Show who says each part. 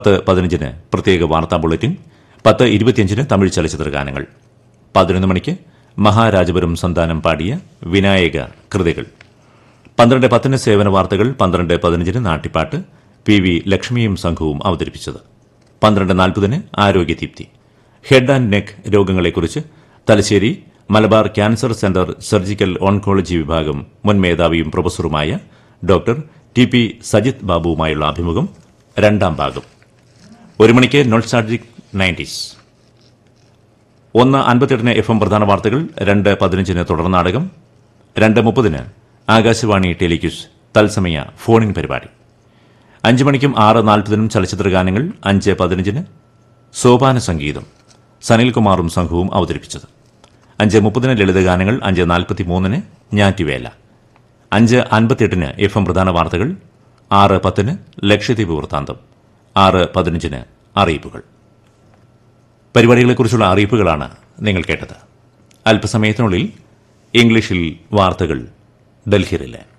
Speaker 1: പത്ത് പതിനഞ്ചിന് പ്രത്യേക വാർത്താ ബുള്ളറ്റിൻ പത്ത് ഇരുപത്തിയഞ്ചിന് തമിഴ് ചലച്ചിത്ര ഗാനങ്ങൾ പതിനൊന്ന് മണിക്ക് മഹാരാജപുരം സന്താനം പാടിയ വിനായക കൃതികൾ പന്ത്രണ്ട് പത്തിന് സേവന വാർത്തകൾ പന്ത്രണ്ട് പതിനഞ്ചിന് നാട്ടിപ്പാട്ട് പി വി ലക്ഷ്മിയും സംഘവും അവതരിപ്പിച്ചത് പന്ത്രണ്ട് നാൽപ്പതിന് ആരോഗ്യദീപ്തി ഹെഡ് ആൻഡ് നെക്ക് രോഗങ്ങളെക്കുറിച്ച് Thalassery Malabar cancer centre surgical oncology വിഭാഗം മുൻ മേധാവിയും പ്രൊഫസറുമായ ഡോക്ടർ ടി പി സജിത് ബാബുവുമായുള്ള അഭിമുഖം രണ്ടാം ഭാഗം ഒരു മണിക്ക് നോൾസാഡ്ജിക് നയൻറ്റീസ് ഒന്ന് അൻപത്തിയെട്ടിന് എഫ് എം പ്രധാന വാർത്തകൾ രണ്ട് പതിനഞ്ചിന് തുടർ നാടകം രണ്ട് മുപ്പതിന് ആകാശവാണി ടെലിക്യൂസ് തത്സമയ ഫോണിൻ പരിപാടി അഞ്ച് മണിക്കും ആറ് നാൽപ്പതിനും ചലച്ചിത്ര ഗാനങ്ങൾ അഞ്ച് പതിനഞ്ചിന് സോപാന സംഗീതം സനിൽകുമാറും സംഘവും അവതരിപ്പിച്ചത് അഞ്ച് മുപ്പതിന് ലളിതഗാനങ്ങൾ അഞ്ച് നാൽപ്പത്തി മൂന്നിന് ഞാറ്റുവേല അഞ്ച് അൻപത്തിയെട്ടിന് എഫ് എം പ്രധാന വാർത്തകൾ ആറ് പത്തിന് ലക്ഷദ്വീപ് വൃത്താന്തം ആറ് പതിനഞ്ചിന് അറിയിപ്പുകൾ പരിപാടികളെക്കുറിച്ചുള്ള അറിയിപ്പുകളാണ് നിങ്ങൾ കേട്ടത് അല്പസമയത്തിനുള്ളിൽ ഇംഗ്ലീഷിൽ വാർത്തകൾ ഡൽഹിയിലെ